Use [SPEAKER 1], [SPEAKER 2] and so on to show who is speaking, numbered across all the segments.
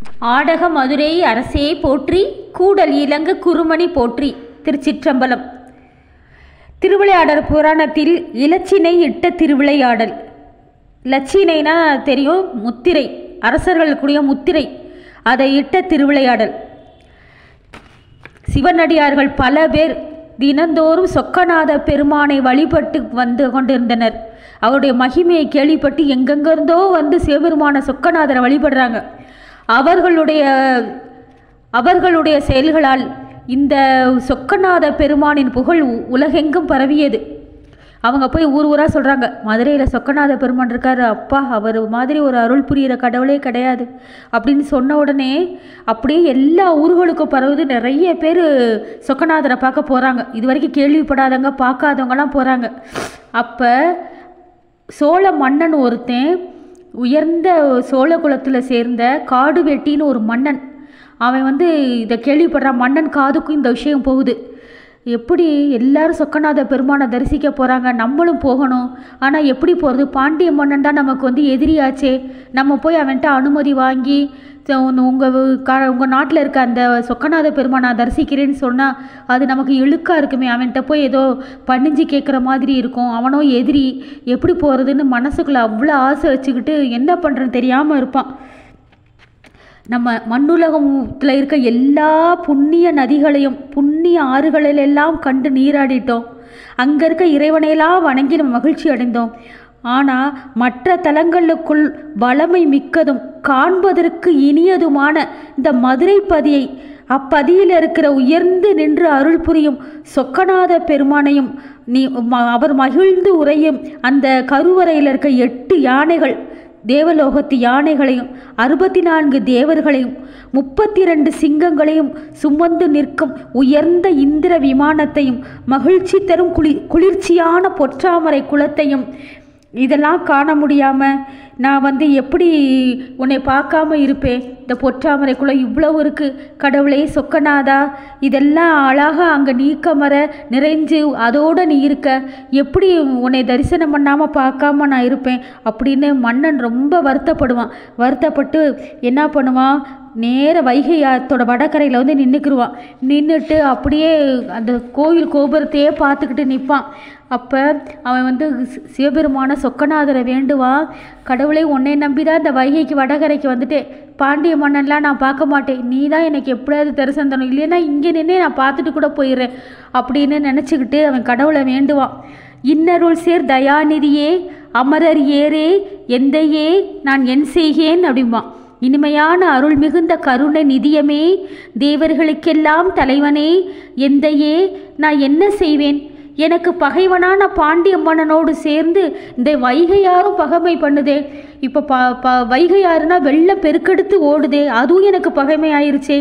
[SPEAKER 1] ஆடக மதுரை அரசே போற்றி கூடல் இலங்கு குருமணி போற்றி திருச்சிற்றம்பலம் திருவிளையாடல் புராணத்தில் இலச்சினை இட்ட திருவிளையாடல் லட்சினைனா தெரியும் முத்திரை அரசர்களுக்குரிய முத்திரை அதை இட்ட திருவிளையாடல் சிவனடியார்கள் பல பேர் தினந்தோறும் சொக்கநாத பெருமானை வழிபட்டு வந்து கொண்டிருந்தனர் அவருடைய மகிமையை கேள்விப்பட்டு எங்கெங்கிருந்தோ வந்து சிவபெருமான சொக்கநாதரை வழிபடுறாங்க அவர்களுடைய அவர்களுடைய செயல்களால் இந்த சொக்கநாத பெருமானின் புகழ் உ- உலகெங்கும் பரவியது அவங்க போய் ஊர் ஊராக சொல்கிறாங்க மதுரையில் சொக்கநாத பெருமான் இருக்கார் அப்பா அவர் மாதிரி ஒரு அருள் புரிகிற கடவுளே கிடையாது அப்படின்னு சொன்ன உடனே அப்படியே எல்லா ஊர்களுக்கும் பரவுது நிறைய பேர் சொக்கநாதரை பார்க்க போகிறாங்க இது வரைக்கும் கேள்விப்படாதவங்க பார்க்காதவங்கலாம் போகிறாங்க அப்போ சோழ மன்னன் ஒருத்தன் உயர்ந்த சோழ குலத்தில் சேர்ந்த காடு வெட்டின்னு ஒரு மன்னன் அவன் வந்து இதை கேள்விப்படுறான் மன்னன் காதுக்கும் இந்த விஷயம் போகுது எப்படி எல்லாரும் சொக்கநாத பெருமானை தரிசிக்க போகிறாங்க நம்மளும் போகணும் ஆனால் எப்படி போகிறது பாண்டிய மன்னன் தான் நமக்கு வந்து எதிரியாச்சே நம்ம போய் அவன்கிட்ட அனுமதி வாங்கி உங்கள் கா உங்கள் நாட்டில் இருக்க அந்த சொக்கநாத பெருமானை நான் தரிசிக்கிறேன்னு சொன்னால் அது நமக்கு இழுக்காக இருக்குமே அவன்கிட்ட போய் ஏதோ பணிஞ்சு கேட்குற மாதிரி இருக்கும் அவனோ எதிரி எப்படி போகிறதுன்னு மனசுக்குள்ளே அவ்வளோ ஆசை வச்சுக்கிட்டு என்ன பண்ணுறேன்னு தெரியாமல் இருப்பான் நம்ம மண்ணுலகத்தில் இருக்க எல்லா புண்ணிய நதிகளையும் புண்ணிய ஆறுகளிலெல்லாம் கண்டு நீராடிட்டோம் அங்கே இருக்க இறைவனையெல்லாம் வணங்கி நம்ம மகிழ்ச்சி அடைந்தோம் ஆனால் மற்ற தலங்களுக்குள் வளமை மிக்கதும் காண்பதற்கு இனியதுமான இந்த மதுரை பதியை அப்பதியில் இருக்கிற உயர்ந்து நின்று அருள் புரியும் சொக்கநாத பெருமானையும் நீ ம- அவர் மகிழ்ந்து உரையும் அந்த கருவறையில் இருக்க எட்டு யானைகள் தேவலோகத்து யானைகளையும் அறுபத்தி நான்கு தேவர்களையும் முப்பத்தி ரெண்டு சிங்கங்களையும் சுமந்து நிற்கும் உயர்ந்த இந்திர விமானத்தையும் மகிழ்ச்சி தரும் குளி குளிர்ச்சியான பொற்றாமரை குளத்தையும் இதெல்லாம் காண முடியாமல் நான் வந்து எப்படி உன்னை பார்க்காம இருப்பேன் இந்த பொற்றாமரை குளம் இவ்வளவு இருக்கு கடவுளே சொக்கநாதா இதெல்லாம் அழகாக அங்கே நீக்கமர நிறைஞ்சு அதோடு நீ இருக்க எப்படி உன்னை தரிசனம் பண்ணாமல் பார்க்காம நான் இருப்பேன் அப்படின்னு மன்னன் ரொம்ப வருத்தப்படுவான் வருத்தப்பட்டு என்ன பண்ணுவான் நேர வைகை ஆத்தோட வடகரையில் வந்து நின்றுக்குருவான் நின்றுட்டு அப்படியே அந்த கோவில் கோபுரத்தையே பார்த்துக்கிட்டு நிற்பான் அப்போ அவன் வந்து சி- சிவபெருமான சொக்கநாதரை வேண்டுவான் கடவுளை உன்னை நம்பி தான் இந்த வைகைக்கு வடகரைக்கு வந்துட்டேன் பாண்டிய மன்னன்லாம் நான் பார்க்க மாட்டேன் நீ தான் எனக்கு எப்படியாவது தரிசனம் தரணும் இல்லைன்னா இங்கே நின்னே நான் பார்த்துட்டு கூட போயிடுறேன் அப்படின்னு நினச்சிக்கிட்டு அவன் கடவுளை வேண்டுவான் இன்னருள் சேர் தயாநிதியே அமரர் ஏரே எந்தையே நான் என் செய்கேன் அப்படிம்பான் இனிமையான அருள் மிகுந்த கருணை நிதியமே தேவர்களுக்கெல்லாம் தலைவனே எந்தையே நான் என்ன செய்வேன் எனக்கு பகைவனான பாண்டிய மன்னனோடு சேர்ந்து இந்த வைகையாரும் பகைமை பண்ணுதே இப்போ ப ப வைகையாறுனா வெள்ளம் பெருக்கெடுத்து ஓடுதே அதுவும் எனக்கு பகைமை ஆயிருச்சே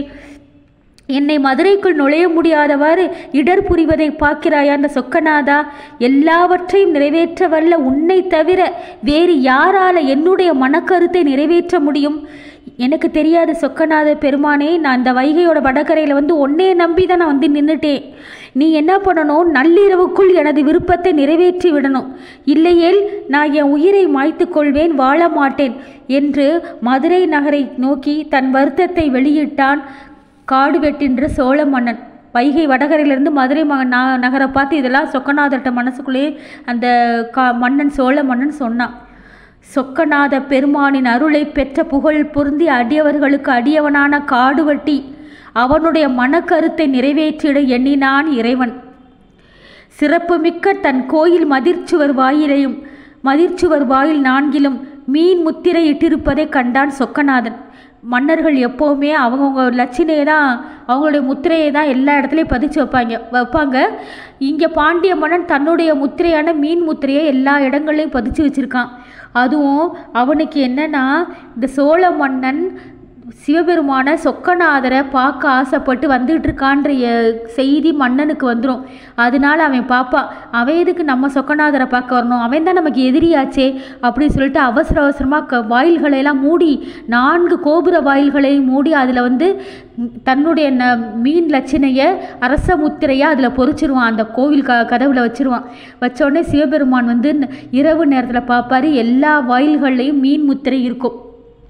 [SPEAKER 1] என்னை மதுரைக்குள் நுழைய முடியாதவாறு இடர் புரிவதை பார்க்கிறாயா அந்த சொக்கநாதா எல்லாவற்றையும் நிறைவேற்ற வல்ல உன்னை தவிர வேறு யாரால என்னுடைய மனக்கருத்தை நிறைவேற்ற முடியும் எனக்கு தெரியாத சொக்கநாத பெருமானே நான் இந்த வைகையோட வடகரையில் வந்து உன்னைய நம்பி தான் நான் வந்து நின்றுட்டேன் நீ என்ன பண்ணணும் நள்ளிரவுக்குள் எனது விருப்பத்தை நிறைவேற்றி விடணும் இல்லையேல் நான் என் உயிரை மாய்த்து கொள்வேன் வாழ மாட்டேன் என்று மதுரை நகரை நோக்கி தன் வருத்தத்தை வெளியிட்டான் காடு வெட்டின்ற சோழ மன்னன் வைகை வடகரையிலேருந்து மதுரை மக ந- நகரை பார்த்து இதெல்லாம் சொக்கநாதர்கிட்ட மனசுக்குள்ளேயே அந்த கா மன்னன் சோழ மன்னன் சொன்னான் சொக்கநாத பெருமானின் அருளை பெற்ற புகழ் பொருந்தி அடியவர்களுக்கு அடியவனான காடு வெட்டி அவனுடைய மனக்கருத்தை நிறைவேற்றிட எண்ணினான் இறைவன் சிறப்புமிக்க தன் கோயில் மதிர்ச்சுவர் வாயிலையும் மதிர்ச்சுவர் வாயில் நான்கிலும் மீன் முத்திரை இட்டிருப்பதை கண்டான் சொக்கநாதன் மன்னர்கள் எப்போவுமே அவங்கவுங்க லட்சணையை தான் அவங்களுடைய முத்திரையை தான் எல்லா இடத்துலையும் பதிச்சு வைப்பாங்க வைப்பாங்க இங்கே பாண்டிய மன்னன் தன்னுடைய முத்திரையான மீன் முத்திரையை எல்லா இடங்கள்லையும் பதிச்சு வச்சுருக்கான் அதுவும் அவனுக்கு என்னன்னா இந்த சோழ மன்னன் சிவபெருமான சொக்கநாதரை பார்க்க ஆசைப்பட்டு வந்துகிட்டு இருக்கான்ற எ- செய்தி மன்னனுக்கு வந்துடும் அதனால அவன் பார்ப்பான் அவன் எதுக்கு நம்ம சொக்கநாதரை பார்க்க வரணும் அவன் தான் நமக்கு எதிரியாச்சே அப்படின்னு சொல்லிட்டு அவசர அவசரமாக க வாயில்களை எல்லாம் மூடி நான்கு கோபுர வாயில்களை மூடி அதில் வந்து ம், தன்னுடைய ந மீன் லட்சணையை அரச முத்திரையாக அதில் பொறிச்சிருவான் அந்த கோவில் க கதவில் வச்சிருவான் வச்ச உடனே சிவபெருமான் வந்து ந- இரவு நேரத்தில் பார்ப்பாரு எல்லா வாயில்கள்லையும் மீன் முத்திரை இருக்கும்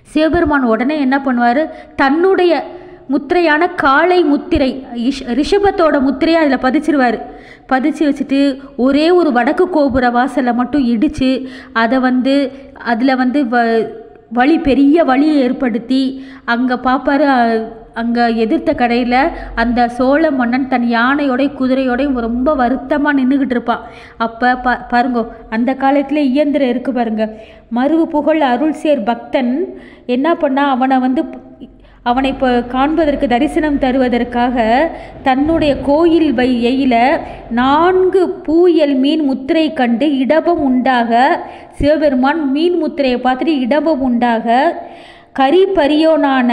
[SPEAKER 1] சிவபெருமான் உடனே என்ன பண்ணுவார் தன்னுடைய முத்திரையான காளை முத்திரை இஷ் ரிஷபத்தோட முத்திரையை அதில் பதிச்சிருவார் பதிச்சு வச்சுட்டு ஒரே ஒரு வடக்கு கோபுர வாசலை மட்டும் இடித்து அதை வந்து அதில் வந்து வ வழி பெரிய வழியை ஏற்படுத்தி அங்கே பார்ப்பாரு அங்கே எதிர்த்த கடையில் அந்த சோழ மன்னன் தன் யானையோடையும் குதிரையோடையும் ரொம்ப வருத்தமாக நின்றுக்கிட்டு இருப்பான் அப்போ பா பாருங்கோ அந்த காலத்தில் இயந்திரம் இருக்கு பாருங்க மருவு புகழ் அருள் சேர் பக்தன் என்ன பண்ணா அவனை வந்து அவனை இப்போ காண்பதற்கு தரிசனம் தருவதற்காக தன்னுடைய கோயில் வையில நான்கு பூயல் மீன் முத்திரை கண்டு இடபம் உண்டாக சிவபெருமான் மீன் முத்திரையை பார்த்துட்டு இடபம் உண்டாக கரி பரியோனான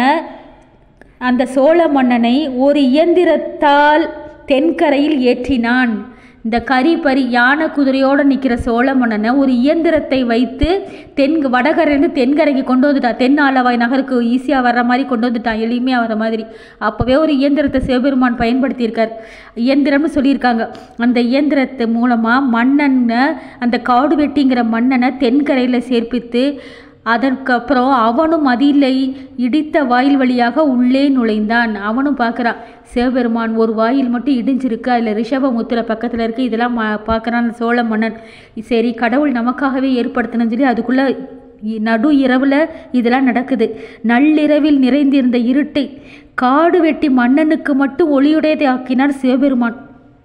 [SPEAKER 1] அந்த சோழ மன்னனை ஒரு இயந்திரத்தால் தென்கரையில் ஏற்றினான் இந்த கரி பரி யானை குதிரையோடு நிற்கிற சோழ மன்னனை ஒரு இயந்திரத்தை வைத்து தென் வடகரையிலேருந்து தென்கரைக்கு கொண்டு வந்துட்டான் தென் ஆலவாய் நகருக்கு ஈஸியாக வர்ற மாதிரி கொண்டு வந்துட்டான் எளிமையாக வர மாதிரி அப்போவே ஒரு இயந்திரத்தை சிவபெருமான் பயன்படுத்தியிருக்கார் இயந்திரம்னு சொல்லியிருக்காங்க அந்த இயந்திரத்து மூலமாக மன்னனை அந்த காடு வெட்டிங்கிற மன்னனை தென்கரையில் சேர்ப்பித்து அதற்கப்புறம் அவனும் மதிலை இடித்த வாயில் வழியாக உள்ளே நுழைந்தான் அவனும் பார்க்குறான் சிவபெருமான் ஒரு வாயில் மட்டும் இடிஞ்சிருக்கு அதில் ரிஷபமுத்திர பக்கத்தில் இருக்குது இதெல்லாம் மா பார்க்குறான் சோழ மன்னன் சரி கடவுள் நமக்காகவே ஏற்படுத்தணும்னு சொல்லி அதுக்குள்ளே நடு இரவில் இதெல்லாம் நடக்குது நள்ளிரவில் நிறைந்திருந்த இருட்டை காடு வெட்டி மன்னனுக்கு மட்டும் ஒளியுடையதை ஆக்கினார் சிவபெருமான்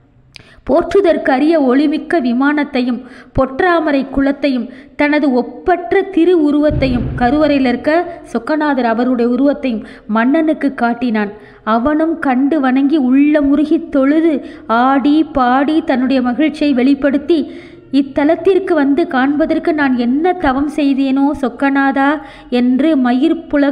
[SPEAKER 1] போற்றுதற்கு அரிய ஒளிமிக்க விமானத்தையும் பொற்றாமரை குளத்தையும் தனது ஒப்பற்ற திரு உருவத்தையும் கருவறையில் இருக்க சொக்கநாதர் அவருடைய உருவத்தையும் மன்னனுக்கு காட்டினான் அவனும் கண்டு வணங்கி உள்ள முருகி தொழுது ஆடி பாடி தன்னுடைய மகிழ்ச்சியை வெளிப்படுத்தி இத்தலத்திற்கு வந்து காண்பதற்கு நான் என்ன தவம் செய்தேனோ சொக்கநாதா என்று மயிர் புல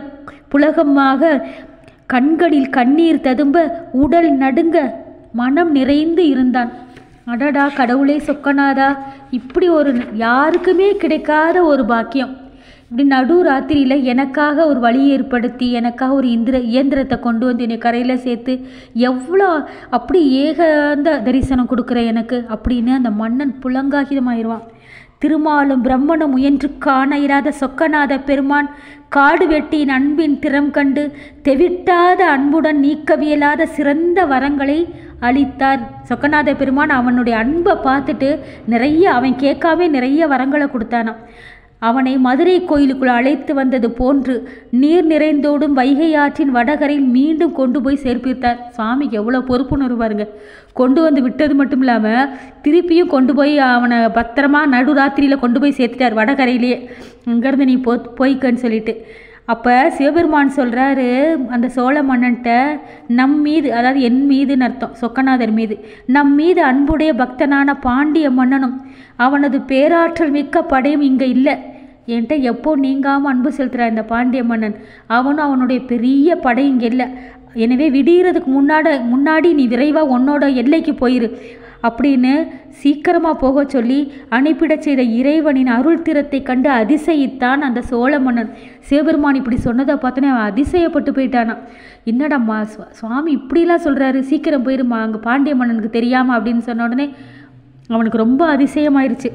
[SPEAKER 1] புலகமாக கண்களில் கண்ணீர் ததும்ப உடல் நடுங்க மனம் நிறைந்து இருந்தான் அடடா கடவுளே சொக்கநாதா இப்படி ஒரு யாருக்குமே கிடைக்காத ஒரு பாக்கியம் இப்படி நடு ராத்திரியில் எனக்காக ஒரு வழி ஏற்படுத்தி எனக்காக ஒரு இந்திர இயந்திரத்தை கொண்டு வந்து என்னை கரையில் சேர்த்து எவ்வளோ அப்படி ஏகாந்த தரிசனம் கொடுக்குற எனக்கு அப்படின்னு அந்த மன்னன் புலங்காகிதமாயிருவான் திருமாலும் பிரம்மனும் முயன்று காண இராத சொக்கநாத பெருமான் காடு வெட்டியின் அன்பின் திறம் கண்டு தெவிட்டாத அன்புடன் நீக்கவியலாத சிறந்த வரங்களை அளித்தார் சொக்கநாத பெருமான் அவனுடைய அன்பை பார்த்துட்டு நிறைய அவன் கேட்காம நிறைய வரங்களை கொடுத்தானாம் அவனை மதுரை கோயிலுக்குள் அழைத்து வந்தது போன்று நீர் நிறைந்தோடும் வைகை ஆற்றின் வடகரையில் மீண்டும் கொண்டு போய் சேர்ப்பித்தார் சுவாமிக்கு எவ்வளோ பொறுப்புணர்வு பாருங்க கொண்டு வந்து விட்டது மட்டும் இல்லாமல் திருப்பியும் கொண்டு போய் அவனை பத்திரமா நடுராத்திரியில் கொண்டு போய் சேர்த்துட்டார் வடகரையிலேயே அங்கேருந்து நீ போ போய்க்கன்னு சொல்லிட்டு அப்போ சிவபெருமான் சொல்கிறாரு அந்த சோழ மன்னன்ட்ட நம் மீது அதாவது என் மீதுன்னு அர்த்தம் சொக்கநாதர் மீது நம் மீது அன்புடைய பக்தனான பாண்டிய மன்னனும் அவனது பேராற்றல் மிக்க படையும் இங்கே இல்லை என்கிட்ட எப்போ நீங்காமல் அன்பு செலுத்துகிற இந்த பாண்டிய மன்னன் அவனும் அவனுடைய பெரிய படை இங்கே இல்லை எனவே விடியறதுக்கு முன்னாடி முன்னாடி நீ விரைவாக உன்னோட எல்லைக்கு போயிரு அப்படின்னு சீக்கிரமாக போக சொல்லி அனுப்பிடச் செய்த இறைவனின் அருள் திறத்தை கண்டு அதிசயித்தான் அந்த சோழ மன்னன் சிவபெருமான் இப்படி சொன்னதை பார்த்தோன்னே அவன் அதிசயப்பட்டு போயிட்டானான் என்னடாம்மா சுவா- சுவாமி இப்படிலாம் சொல்கிறாரு சீக்கிரம் போயிருமா அங்கே பாண்டிய மன்னனுக்கு தெரியாமல் அப்படின்னு சொன்ன உடனே அவனுக்கு ரொம்ப அதிசயமாயிருச்சு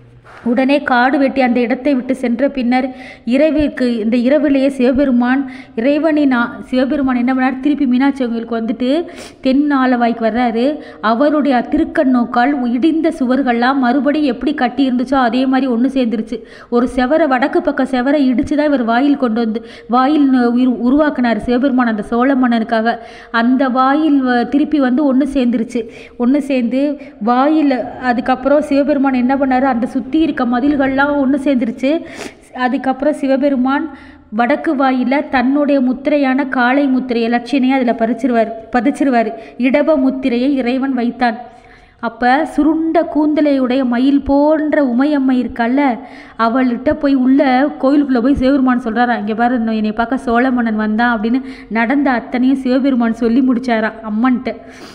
[SPEAKER 1] உடனே காடு வெட்டி அந்த இடத்தை விட்டு சென்ற பின்னர் இரவிற்கு இந்த இரவிலேயே சிவபெருமான் இறைவனின் ஆ- சிவபெருமான் என்ன பண்ணார் திருப்பி மீனாட்சி கோயிலுக்கு வந்துட்டு தென் ஆலவாய்க்கு வர்றாரு அவருடைய திருக்கண் நோக்கால் இடிந்த சுவர்கள்லாம் மறுபடியும் எப்படி கட்டி இருந்துச்சோ அதே மாதிரி ஒன்று சேர்ந்துருச்சு ஒரு செவரை வடக்கு பக்கம் செவரை இடிச்சு தான் இவர் வாயில் கொண்டு வந்து வாயில் நு- உரு- உருவாக்குனார் சிவபெருமான் அந்த சோழ மன்னனுக்காக அந்த வாயில் வ- திருப்பி வந்து ஒன்று சேர்ந்துருச்சு ஒன்று சேர்ந்து வாயில் அதுக்கப்புறம் சிவபெருமான் என்ன பண்ணார் அந்த சுற்றி இருக்க மதில்கள்லாம் ஒன்று சேர்ந்துருச்சு அதுக்கப்புறம் சிவபெருமான் வடக்கு வாயில தன்னுடைய முத்திரையான காளை முத்திரையை லட்சணையை அதில் பறிச்சிருவார் பதிச்சிருவார் இடப முத்திரையை இறைவன் வைத்தான் அப்போ சுருண்ட கூந்தலையுடைய மயில் போன்ற உமையம்மை இருக்கல்ல அவள்கிட்ட போய் உள்ள கோயிலுக்குள்ளே போய் சிவபெருமான் சொல்கிறாரா இங்கே பாரு இன்னும் என்னை பார்க்க சோழ மன்னன் வந்தான் அப்படின்னு நடந்த அத்தனையும் சிவபெருமான் சொல்லி முடிச்சாராம் அம்மன்ட்டு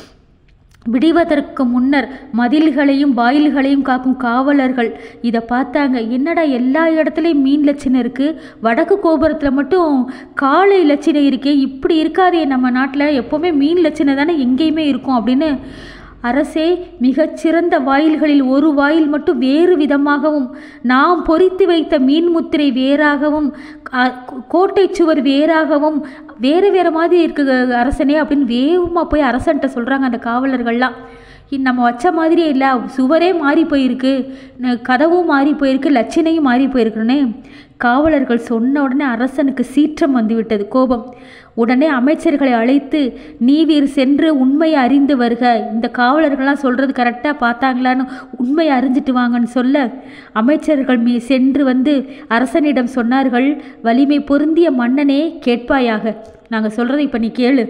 [SPEAKER 1] விடிவதற்கு முன்னர் மதில்களையும் வாயில்களையும் காக்கும் காவலர்கள் இதை பார்த்தாங்க என்னடா எல்லா இடத்துலையும் மீன் லட்சணம் இருக்குது வடக்கு கோபுரத்தில் மட்டும் காளை லட்சணம் இருக்கே இப்படி இருக்காதே நம்ம நாட்டில் எப்போவுமே மீன் லட்சணம் தானே எங்கேயுமே இருக்கும் அப்படின்னு அரசே மிகச்சிறந்த வாயில்களில் ஒரு வாயில் மட்டும் வேறு விதமாகவும் நாம் பொறித்து வைத்த மீன் முத்திரை வேறாகவும் அ- கோட்டை சுவர் வேறாகவும் வேறு வேறு மாதிரி இருக்கு அரசனே அப்படின்னு வேகமாக போய் அரசன்ட்ட சொல்கிறாங்க அந்த காவலர்கள்லாம் இ- நம்ம வச்ச மாதிரியே இல்லை சுவரே மாறி போயிருக்கு ந- கதவும் மாறி போயிருக்கு லட்சணையும் மாறி போயிருக்குன்னு காவலர்கள் சொன்ன உடனே அரசனுக்கு சீற்றம் வந்துவிட்டது கோபம் உடனே அமைச்சர்களை அழைத்து நீவீர் சென்று உண்மையை அறிந்து வருக இந்த காவலர்கள்லாம் சொல்கிறது கரெக்டாக பார்த்தாங்களான்னு உண்மையை அறிஞ்சிட்டு வாங்கன்னு சொல்ல அமைச்சர்கள் மீ சென்று வந்து அரசனிடம் சொன்னார்கள் வலிமை பொருந்திய மன்னனே கேட்பாயாக நாங்கள் சொல்கிறத இப்போ நீ கேளு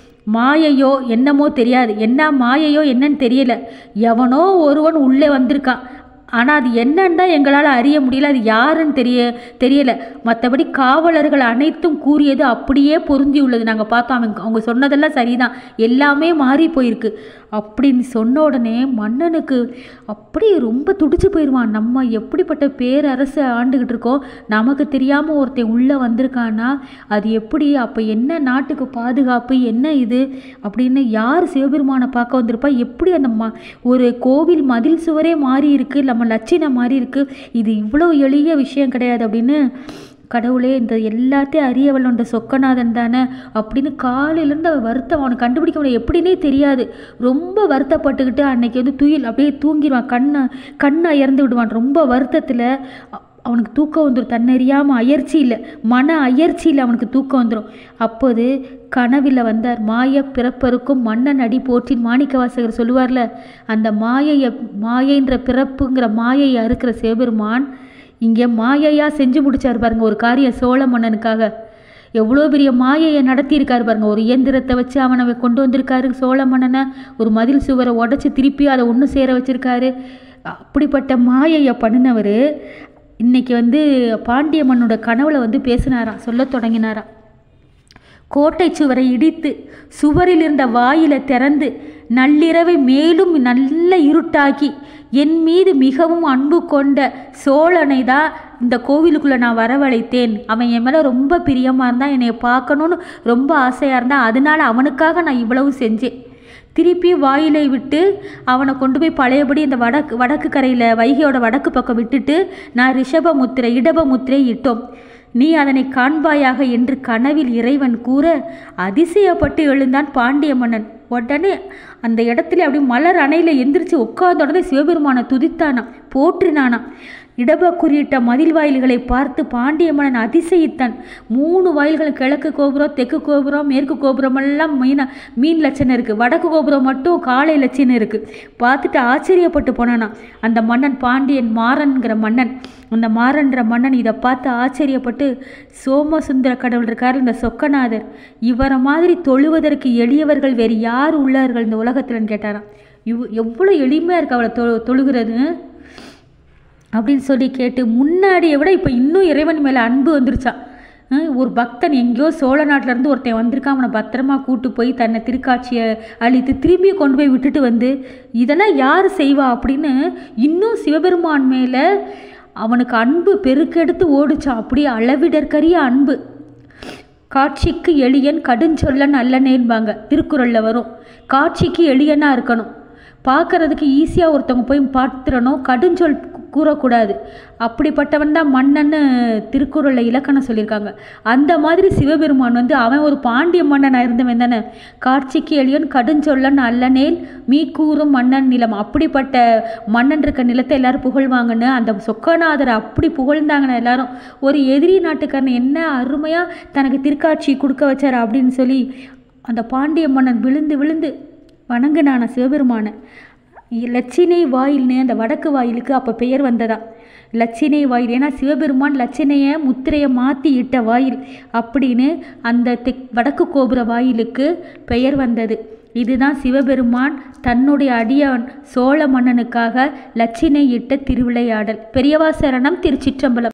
[SPEAKER 1] மாயையோ என்னமோ தெரியாது என்ன மாயையோ என்னன்னு தெரியல எவனோ ஒருவன் உள்ளே வந்திருக்கான் ஆனால் அது என்னன்னு தான் எங்களால் அறிய முடியல அது யாருன்னு தெரிய தெரியல மற்றபடி காவலர்கள் அனைத்தும் கூறியது அப்படியே பொருந்தி உள்ளது நாங்கள் பார்த்தோம் அவங்க அவங்க சொன்னதெல்லாம் சரிதான் எல்லாமே மாறி போயிருக்கு அப்படின்னு சொன்ன உடனே மன்னனுக்கு அப்படியே ரொம்ப துடிச்சு போயிடுவான் நம்ம எப்படிப்பட்ட பேரரசை ஆண்டுகிட்டு இருக்கோம் நமக்கு தெரியாமல் ஒருத்தன் உள்ளே வந்திருக்கான்னா அது எப்படி அப்போ என்ன நாட்டுக்கு பாதுகாப்பு என்ன இது அப்படின்னு யார் சிவபெருமானை பார்க்க வந்திருப்பா எப்படி அந்த ம ஒரு கோவில் மதில் சுவரே மாறி இருக்கு நம்ம லட்சினம் மாறி இருக்கு இது இவ்வளோ எளிய விஷயம் கிடையாது அப்படின்னு கடவுளே இந்த எல்லாத்தையும் அறியவள் இந்த சொக்கநாதன் தானே அப்படின்னு காலையிலேருந்து அவன் வருத்தம் அவனை கண்டுபிடிக்க முடியாது எப்படின்னே தெரியாது ரொம்ப வருத்தப்பட்டுக்கிட்டு அன்னைக்கு வந்து துயில் அப்படியே தூங்கிடுவான் கண்ணை கண்ணை இறந்து விடுவான் ரொம்ப வருத்தத்தில் அ- அவனுக்கு தூக்கம் வந்துடும் தன்னறியாமல் அயற்சியில் மன அயற்சியில் அவனுக்கு தூக்கம் வந்துடும் அப்போது கனவில் வந்தார் மாய பிறப்பருக்கும் மன்னன் அடி போற்றின் மாணிக்கவாசகர் சொல்லுவார்ல அந்த மாயையை மாயைன்ற பிறப்புங்கிற மாயையை அறுக்கிற சிவபெருமான் இங்கே மாயையாக செஞ்சு முடிச்சார் பாருங்க ஒரு காரியம் சோழ மன்னனுக்காக எவ்வளோ பெரிய மாயையை நடத்தியிருக்காரு பாருங்க ஒரு இயந்திரத்தை வச்சு அவனை கொண்டு வந்திருக்காரு சோழ மன்னனை ஒரு மதில் சுவரை உடச்சி திருப்பி அதை ஒன்று சேர வச்சிருக்காரு அப்படிப்பட்ட மாயையை பண்ணினவர் இன்னைக்கு வந்து பாண்டிய மன்னோட கனவுல வந்து பேசினாராம் சொல்லத் தொடங்கினாராம் கோட்டை சுவரை இடித்து சுவரில் இருந்த வாயிலை திறந்து நள்ளிரவை மேலும் நல்ல இருட்டாக்கி என் மீது மிகவும் அன்பு கொண்ட சோழனை தான் இந்த கோவிலுக்குள்ளே நான் வரவழைத்தேன் அவன் என் மேலே ரொம்ப பிரியமாக இருந்தான் என்னை பார்க்கணுன்னு ரொம்ப ஆசையாக இருந்தான் அதனால அவனுக்காக நான் இவ்வளவு செஞ்சேன் திருப்பி வாயிலை விட்டு அவனை கொண்டு போய் பழையபடி இந்த வடக்கு வடக்கு கரையில் வைகையோட வடக்கு பக்கம் விட்டுட்டு நான் ரிஷப முத்திரை இடப முத்திரை இட்டோம் நீ அதனை காண்பாயாக என்று கனவில் இறைவன் கூற அதிசயப்பட்டு எழுந்தான் பாண்டிய மன்னன் உடனே அந்த இடத்துல அப்படி மலர் அணையில் எந்திரிச்சு உட்கார்ந்த உடனே சிவபெருமானை துதித்தானாம் போற்றினானாம் இடப குறியிட்ட மதில் வாயில்களை பார்த்து பாண்டிய மன்னன் அதிசயித்தான் மூணு வாயில்கள் கிழக்கு கோபுரம் தெற்கு கோபுரம் மேற்கு கோபுரம் எல்லாம் மீன மீன் லட்சணம் இருக்குது வடக்கு கோபுரம் மட்டும் காளை லட்சணம் இருக்குது பார்த்துட்டு ஆச்சரியப்பட்டு போனானா அந்த மன்னன் பாண்டியன் மாறன்கிற மன்னன் அந்த மாறன்ற மன்னன் இதை பார்த்து ஆச்சரியப்பட்டு சோமசுந்தர கடவுள் இருக்கார் இந்த சொக்கநாதர் இவரை மாதிரி தொழுவதற்கு எளியவர்கள் வேறு யார் உள்ளார்கள் இந்த உலகத்தில்னு கேட்டாராம் இவ் எவ்வளோ எளிமையாக இருக்கு அவளை தொ தொழுகிறது அப்படின்னு சொல்லி கேட்டு முன்னாடியை விட இப்போ இன்னும் இறைவன் மேலே அன்பு வந்துருச்சான் ஹம், ஒரு பக்தன் எங்கேயோ சோழ நாட்டுல இருந்து ஒருத்தன் வந்திருக்கான் அவனை பத்திரமா கூட்டு போய் தன்னை திருக்காட்சியை அழித்து திரும்பி கொண்டு போய் விட்டுட்டு வந்து இதெல்லாம் யார் செய்வா அப்படின்னு இன்னும் சிவபெருமான் மேலே அவனுக்கு அன்பு பெருக்கெடுத்து ஓடுச்சான் அப்படியே அளவிடற்கரிய அன்பு காட்சிக்கு எளியன் கடுஞ்சொல்லன் அல்லனேன்பாங்க திருக்குறளில் வரும் காட்சிக்கு எளியனாக இருக்கணும் பார்க்கறதுக்கு ஈஸியாக ஒருத்தவங்க போய் பார்த்துறணும் கடுஞ்சொல் கூறக்கூடாது அப்படிப்பட்டவன் தான் மன்னன்னு திருக்குறளில் இலக்கணம் சொல்லியிருக்காங்க அந்த மாதிரி சிவபெருமான் வந்து அவன் ஒரு பாண்டிய மன்னனாக இருந்தவன் தானே காட்சிக்கு எளியன் கடுஞ்சொல்லன் அல்லனேல் மீ கூறும் மன்னன் நிலம் அப்படிப்பட்ட மன்னன் இருக்க நிலத்தை எல்லாரும் புகழ்வாங்கன்னு அந்த சொக்கநாதரை அப்படி புகழ்ந்தாங்கன்னு எல்லாரும் ஒரு எதிரி நாட்டுக்காரன் என்ன அருமையாக தனக்கு திருக்காட்சி கொடுக்க வச்சார் அப்படின்னு சொல்லி அந்த பாண்டிய மன்னன் விழுந்து விழுந்து வணங்குனான சிவபெருமானை லட்சினை வாயில்னு அந்த வடக்கு வாயிலுக்கு அப்போ பெயர் வந்ததா லட்சினை வாயில் ஏன்னா சிவபெருமான் லட்சணையை முத்திரையை மாற்றி இட்ட வாயில் அப்படின்னு அந்த தெக் வடக்கு கோபுர வாயிலுக்கு பெயர் வந்தது இதுதான் சிவபெருமான் தன்னுடைய அடியான் சோழ மன்னனுக்காக லட்சினை இட்ட திருவிளையாடல் பெரியவா சரணம் திருச்சிற்றம்பலம்